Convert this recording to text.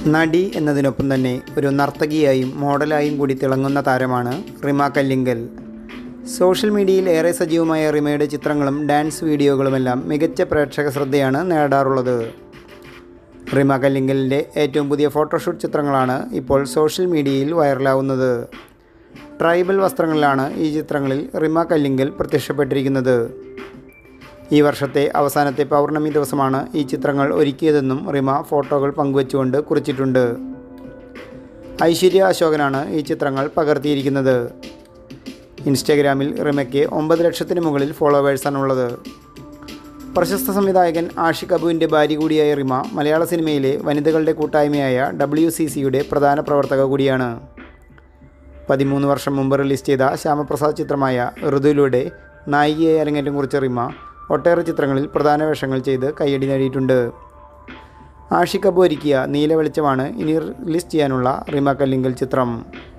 നടി എന്നതിനൊപ്പം തന്നെ ഒരു നർത്തകിയായും മോഡലായും കൂടി തിളങ്ങുന്ന താരമാണ് റിമ കല്ലിങ്കൽ സോഷ്യൽ മീഡിയയിൽ ഏറെ സജീവമായ റിമയുടെ ചിത്രങ്ങളും ഡാൻസ് വീഡിയോകളുമെല്ലാം മികച്ച പ്രേക്ഷക ശ്രദ്ധയാണ് നേടാറുള്ളത് റിമ കല്ലിങ്കലിൻ്റെ ഏറ്റവും പുതിയ ഫോട്ടോഷൂട്ട് ചിത്രങ്ങളാണ് ഇപ്പോൾ സോഷ്യൽ മീഡിയയിൽ വൈറലാവുന്നത് ട്രൈബൽ വസ്ത്രങ്ങളിലാണ് ഈ ചിത്രങ്ങളിൽ റിമ കല്ലിങ്കൽ പ്രത്യക്ഷപ്പെട്ടിരിക്കുന്നത് ഈ വർഷത്തെ അവസാനത്തെ പൗർണമി ദിവസമാണ് ഈ ചിത്രങ്ങൾ ഒരുക്കിയതെന്നും റിമ ഫോട്ടോകൾ പങ്കുവച്ചുകൊണ്ട് കുറിച്ചിട്ടുണ്ട് ഐശ്വര്യ അശോകനാണ് ഈ ചിത്രങ്ങൾ പകർത്തിയിരിക്കുന്നത് ഇൻസ്റ്റഗ്രാമിൽ റിമയ്ക്ക് ഒമ്പത് ലക്ഷത്തിന് മുകളിൽ ഫോളോവേഴ്സാണുള്ളത് പ്രശസ്ത സംവിധായകൻ ആഷിഖ് അബുവിൻ്റെ ഭാര്യ കൂടിയായ റിമ മലയാള സിനിമയിലെ വനിതകളുടെ കൂട്ടായ്മയായ ഡബ്ല്യു സി സിയുടെ പ്രധാന പ്രവർത്തക കൂടിയാണ് പതിമൂന്ന് വർഷം മുമ്പ് റിലീസ് ചെയ്ത ശ്യാമപ്രസാദ് ചിത്രമായ ഋതുവിലൂടെ നായികയായി അരങ്ങേറ്റം കുറിച്ച റിമ ഒട്ടേറെ ചിത്രങ്ങളിൽ പ്രധാന വേഷങ്ങൾ ചെയ്ത് കയ്യടി നേടിയിട്ടുണ്ട് ആഷിഖ് അബു ഒരുക്കിയ നീല വെളിച്ചമാണ് ഇനി റിലീസ് ചെയ്യാനുള്ള റിമ കല്ലിങ്കൽ ചിത്രം